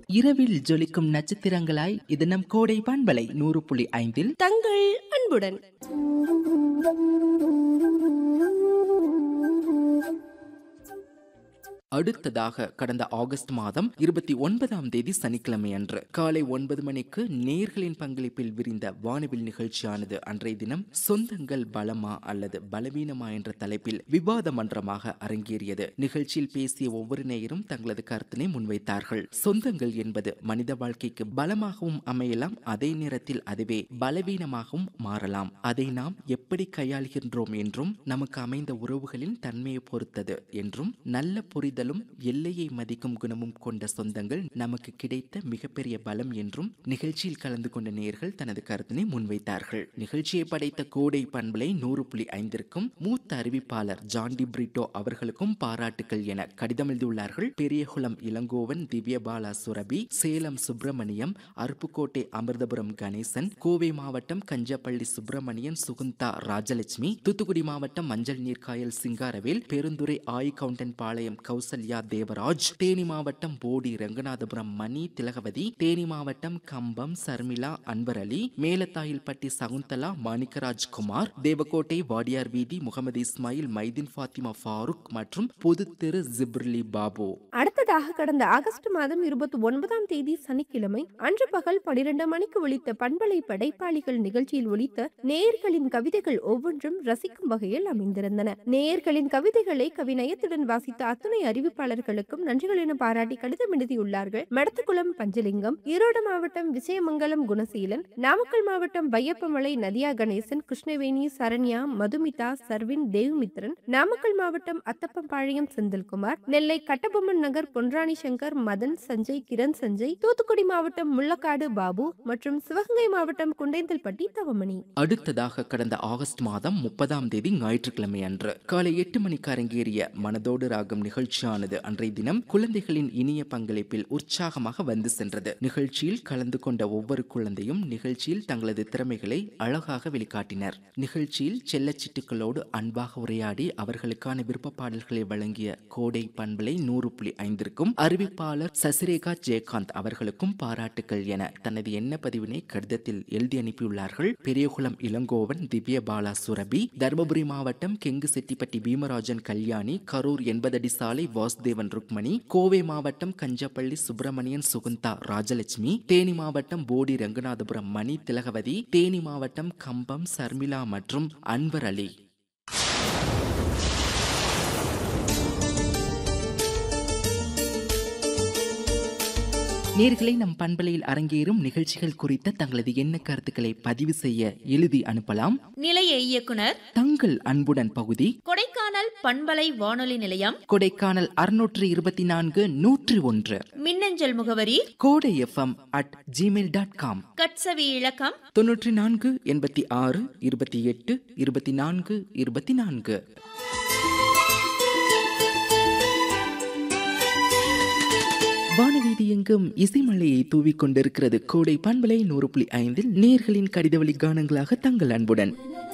இரவில் ஜொலிக்கும் நட்சத்திரங்களாய் இது நம் கோடை பண்பலை நூறு புள்ளி ஐந்தில் தங்கள் அன்புடன் அடுத்ததாக கடந்த ஆகஸ்ட் மாதம் இருபத்தி ஒன்பதாம் தேதி சனிக்கிழமை அன்று காலை ஒன்பது மணிக்கு நேர்களின் பங்களிப்பில் விரிந்த வானவில் நிகழ்ச்சியானது அன்றைய தினம் சொந்தங்கள் பலமா அல்லது பலவீனமா என்ற தலைப்பில் விவாத மன்றமாக அரங்கேறியது நிகழ்ச்சியில் பேசிய ஒவ்வொரு நேயரும் தங்களது கருத்தினை முன்வைத்தார்கள் சொந்தங்கள் என்பது மனித வாழ்க்கைக்கு பலமாகவும் அமையலாம் அதே நேரத்தில் அதுவே பலவீனமாகவும் மாறலாம் அதை நாம் எப்படி கையாளுகின்றோம் என்றும் நமக்கு அமைந்த உறவுகளின் தன்மையை பொறுத்தது என்றும் நல்ல புரிதலும் எல்லையை மதிக்கும் குணமும் கொண்ட சொந்தங்கள் நமக்கு கிடைத்த மிகப்பெரிய பலம் என்றும் நிகழ்ச்சியில் கலந்து கொண்ட நேயர்கள் தனது கருத்தினை முன்வைத்தார்கள் நிகழ்ச்சியை படைத்த கோடை பண்பலை நூறு புள்ளி ஐந்திற்கும் மூத்த அறிவிப்பாளர் ஜான்டி பிரிட்டோ அவர்களுக்கும் பாராட்டுகள் என கடிதம் எழுதியுள்ளார்கள் பெரியகுளம் இளங்கோவன் திவ்யபாலா சுரபி சேலம் சுப்பிரமணியம் அருப்புக்கோட்டை அமிர்தபுரம் கணேசன் கோவை மாவட்டம் கஞ்சப்பள்ளி சுப்பிரமணியன் சுகுந்தா ராஜலட்சுமி தூத்துக்குடி மாவட்டம் மஞ்சள் நீர்க்காயல் சிங்காரவேல் பெருந்துறை ஆய் கவுண்டன் பாளையம் கௌசல்யா தேவராஜ் தேனி மாவட்டம் போடி ரங்கநாதபுரம் மணி திலகவதி தேனி மாவட்டம் கம்பம் சர்மிளா அன்பர் அலி மேலத்தாயில்பட்டி சகுந்தலா மாணிக்கராஜ் குமார் தேவக்கோட்டை வாடியார் வீதி முகமது இஸ்மாயில் மைதீன் ஃபாத்திமா ஃபாரூக் மற்றும் பொது திரு ஜிப்ரிலி பாபு அடுத்ததாக கடந்த ஆகஸ்ட் மாதம் இருபத்தி ஒன்பதாம் தேதி சனிக்கிழமை அன்று பகல் பனிரெண்டு மணிக்கு ஒலித்த பண்பலை படைப்பாளிகள் நிகழ்ச்சியில் ஒலித்த நேயர்களின் கவிதைகள் ஒவ்வொன்றும் ரசிக்கும் வகையில் அமைந்திருந்தன நேயர்களின் கவிதைகளை கவிநயத்துடன் வாசித்த அத்துணை அறிவிப்பாளர்களுக்கும் நன்றிகள் என பாராட்டி கடிதம் எழுதியுள்ளார்கள் மடத்துக்குளம் பஞ்சலிங்கம் ஈரோடு மாவட்டம் விஜயமங்கலம் குணசீலன் நாமக்கல் மாவட்டம் பையப்பமலை நதியா கணேசன் கிருஷ்ணவேணி சரண்யா மதுமிதா சர்வின் தேவ்மித்ரன் நாமக்கல் மாவட்டம் அத்தப்பம்பாளையம் செந்தில்குமார் நெல்லை கட்டபொம்மன் நகர் பொன்ராணி சங்கர் மதன் சஞ்சய் கிரண் சஞ்சய் தூத்துக்குடி மாவட்டம் முள்ளக்காடு பாபு மற்றும் சிவகங்கை மாவட்டம் குண்டைந்தல்பட்டி தவமணி அடுத்ததாக கடந்த ஆகஸ்ட் மாதம் முப்பதாம் தேதி ஞாயிற்றுக்கிழமை அன்று காலை எட்டு மணிக்கு அரங்கேறிய மனதோடு ராகம் நிகழ்ச்சியானது அன்றைய தினம் குழந்தைகளின் இனிய பங்களிப்பில் உற்சாகமாக வந்து சென்றது நிகழ்ச்சியில் கலந்து கொண்ட ஒவ்வொரு குழந்தையும் நிகழ்ச்சியில் தங்களது திறமைகளை அழகாக வெளிக்காட்டினர் நிகழ்ச்சியில் செல்லச்சிட்டுக்களோடு அன்பாக உரையாடி அவர்களுக்கான விருப்ப பாடல்களை வழங்கிய கோடை பண்பலை நூறு புள்ளி ஐந்திற்கும் அறிவிப்பாளர் சசிரேகா ஜெயகாந்த் அவர்களுக்கும் பாராட்டுகள் என தனது எண்ண பதிவினை கடிதத்தில் எழுதி அனுப்பியுள்ளார்கள் பெரியகுளம் இளங்கோவன் திவ்யபாலா சுரபி தருமபுரி மாவட்டம் கெங்கு செட்டிப்பட்டி பீமராஜன் கல்யாணி கரூர் எண்பதடி சாலை வாசுதேவன் ருக்மணி கோவை மாவட்டம் கஞ்சப்பள்ளி சுப்பிரமணியன் சுகுந்தா ராஜலட்சுமி தேனி மாவட்டம் போடி ரங்கநாதபுரம் மணி திலகவதி தேனி மாவட்டம் கம்பம் சர்மிளா மற்றும் அன்வர் அலி நேர்களை நம் பண்பலையில் அரங்கேறும் நிகழ்ச்சிகள் குறித்த தங்களது எண்ண கருத்துக்களை பதிவு செய்ய எழுதி அனுப்பலாம் நிலைய இயக்குனர் தங்கள் அன்புடன் பகுதி கொடைக்கானல் பண்பலை வானொலி நிலையம் கொடைக்கானல் அறுநூற்று இருபத்தி நான்கு நூற்றி ஒன்று மின்னஞ்சல் முகவரி Kodai FM at Gmail dot com கட்சவி இலக்கம் தொன்னூற்றி நான்கு எண்பத்தி ஆறு இருபத்தி எட்டு இருபத்தி நான்கு இருபத்தி நான்கு வானவீதி எங்கும் இசைமலையை தூவிக் கொண்டிருக்கிறது கோடை பண்பலை நூறு புள்ளி ஐந்தில் நேர்களின் கடிதவழி கானங்களாக தங்கள் அன்புடன்